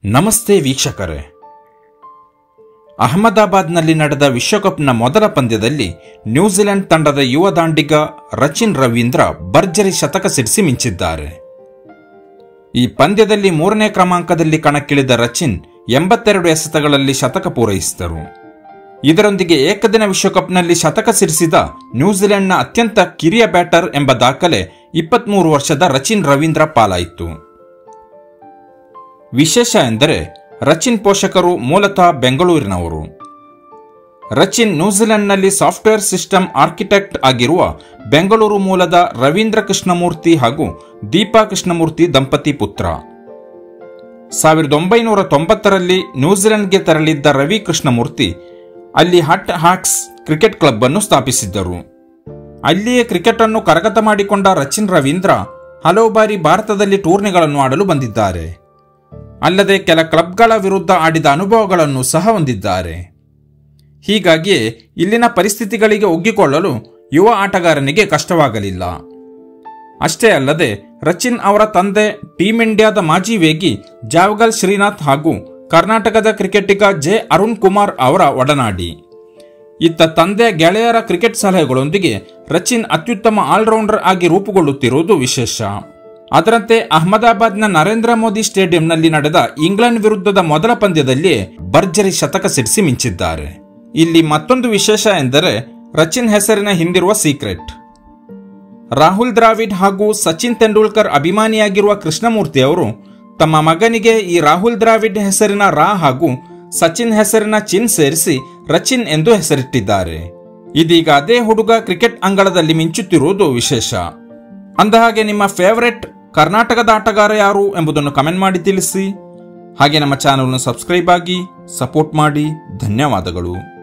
ನಮಸ್ತೆ ವೀಕ್ಷಕರೇ ಅಹಮದಾಬಾದ್ನಲ್ಲಿ ನಡೆದ ವಿಶ್ವಕಪ್ನ ಮೊದಲ ಪಂದ್ಯದಲ್ಲಿ ನ್ಯೂಜಿಲೆಂಡ್ ತಂಡದ ಯುವ ದಾಂಡಿಗ ರಚಿನ್ ರವೀಂದ್ರ ಭರ್ಜರಿ ಶತಕ ಸಿಡಿಸಿ ಮಿಂಚಿದ್ದಾರೆ ಈ ಪಂದ್ಯದಲ್ಲಿ ಮೂರನೇ ಕ್ರಮಾಂಕದಲ್ಲಿ ಕಣಕ್ಕಿಳಿದ ರಚಿನ್ ಎಂಬತ್ತೆರಡು ಎಸೆತಗಳಲ್ಲಿ ಶತಕ ಪೂರೈಸಿದರು ಇದರೊಂದಿಗೆ ಏಕದಿನ ವಿಶ್ವಕಪ್ನಲ್ಲಿ ಶತಕ ಸಿರಿಸಿದ ನ್ಯೂಜಿಲೆಂಡ್ನ ಅತ್ಯಂತ ಕಿರಿಯ ಬ್ಯಾಟರ್ ಎಂಬ ದಾಖಲೆ ಇಪ್ಪತ್ಮೂರು ವರ್ಷದ ರಚಿನ್ ರವೀಂದ್ರ ಪಾಲಾಯಿತು ವಿಶೇಷ ಎಂದರೆ ರಚಿನ್ ಪೋಷಕರು ಮೂಲತಃ ಬೆಂಗಳೂರಿನವರು ರಚಿನ್ ನ್ಯೂಜಿಲೆಂಡ್ನಲ್ಲಿ ಸಾಫ್ಟ್ವೇರ್ ಸಿಸ್ಟಮ್ ಆರ್ಕಿಟೆಕ್ಟ್ ಆಗಿರುವ ಬೆಂಗಳೂರು ಮೂಲದ ರವೀಂದ್ರ ಕೃಷ್ಣಮೂರ್ತಿ ಹಾಗೂ ದೀಪಾ ಕೃಷ್ಣಮೂರ್ತಿ ದಂಪತಿ ಪುತ್ರ ಸಾವಿರದ ಒಂಬೈನೂರ ತೊಂಬತ್ತರಲ್ಲಿ ನ್ಯೂಜಿಲೆಂಡ್ಗೆ ತೆರಳಿದ್ದ ರವಿ ಕೃಷ್ಣಮೂರ್ತಿ ಅಲ್ಲಿ ಹಟ್ ಹಾಕ್ಸ್ ಕ್ರಿಕೆಟ್ ಕ್ಲಬ್ ಅನ್ನು ಸ್ಥಾಪಿಸಿದ್ದರು ಅಲ್ಲಿಯೇ ಕ್ರಿಕೆಟ್ ಅನ್ನು ಕರಗತ ಮಾಡಿಕೊಂಡ ರಚಿನ್ ರವೀಂದ್ರ ಹಲವು ಬಾರಿ ಭಾರತದಲ್ಲಿ ಟೂರ್ನಿಗಳನ್ನು ಆಡಲು ಬಂದಿದ್ದಾರೆ ಅಲ್ಲದೆ ಕೆಲ ಕ್ಲಬ್ಗಳ ವಿರುದ್ಧ ಆಡಿದ ಅನುಭವಗಳನ್ನು ಸಹ ಹೊಂದಿದ್ದಾರೆ ಹೀಗಾಗಿಯೇ ಇಲ್ಲಿನ ಪರಿಸ್ಥಿತಿಗಳಿಗೆ ಒಗ್ಗಿಕೊಳ್ಳಲು ಯುವ ಆಟಗಾರನಿಗೆ ಕಷ್ಟವಾಗಲಿಲ್ಲ ಅಷ್ಟೇ ಅಲ್ಲದೆ ರಚಿನ್ ಅವರ ತಂದೆ ಟೀಂ ಇಂಡಿಯಾದ ಮಾಜಿ ವೇಗಿ ಜಾವಗಲ್ ಶ್ರೀನಾಥ್ ಹಾಗೂ ಕರ್ನಾಟಕದ ಕ್ರಿಕೆಟಿಗ ಜೆ ಅರುಣ್ ಕುಮಾರ್ ಅವರ ಒಡನಾಡಿ ಇತ್ತ ತಂದೆ ಗೆಳೆಯರ ಕ್ರಿಕೆಟ್ ಸಲಹೆಗಳೊಂದಿಗೆ ರಚಿನ್ ಅತ್ಯುತ್ತಮ ಆಲ್ರೌಂಡರ್ ಆಗಿ ರೂಪುಗೊಳ್ಳುತ್ತಿರುವುದು ವಿಶೇಷ ಅದರಂತೆ ಅಹಮದಾಬಾದ್ನ ನರೇಂದ್ರ ಮೋದಿ ಸ್ಟೇಡಿಯಂನಲ್ಲಿ ನಡೆದ ಇಂಗ್ಲೆಂಡ್ ವಿರುದ್ಧದ ಮೊದಲ ಪಂದ್ಯದಲ್ಲಿಯೇ ಭರ್ಜರಿ ಶತಕ ಸಿಡಿಸಿ ಮಿಂಚಿದ್ದಾರೆ ಇಲ್ಲಿ ಮತ್ತೊಂದು ವಿಶೇಷ ಎಂದರೆ ರಚಿನ್ ಹೆಸರಿನ ಹಿಂದಿರುವ ಸೀಕ್ರೆಟ್ ರಾಹುಲ್ ದ್ರಾವಿಡ್ ಹಾಗೂ ಸಚಿನ್ ತೆಂಡೂಲ್ಕರ್ ಅಭಿಮಾನಿಯಾಗಿರುವ ಕೃಷ್ಣಮೂರ್ತಿ ಅವರು ತಮ್ಮ ಮಗನಿಗೆ ಈ ರಾಹುಲ್ ದ್ರಾವಿಡ್ ಹೆಸರಿನ ರಾ ಹಾಗೂ ಸಚಿನ್ ಹೆಸರಿನ ಚಿನ್ ಸೇರಿಸಿ ರಚಿನ್ ಎಂದು ಹೆಸರಿಟ್ಟಿದ್ದಾರೆ ಇದೀಗ ಅದೇ ಹುಡುಗ ಕ್ರಿಕೆಟ್ ಅಂಗಳದಲ್ಲಿ ಮಿಂಚುತ್ತಿರುವುದು ವಿಶೇಷ ಅಂದಹಾಗೆ ನಿಮ್ಮ ಫೇವರೆಟ್ ಕರ್ನಾಟಕದ ಆಟಗಾರ ಯಾರು ಎಂಬುದನ್ನು ಕಮೆಂಟ್ ಮಾಡಿ ತಿಳಿಸಿ ಹಾಗೆ ನಮ್ಮ ಚಾನಲ್ನ ಸಬ್ಸ್ಕ್ರೈಬ್ ಆಗಿ ಸಪೋರ್ಟ್ ಮಾಡಿ ಧನ್ಯವಾದಗಳು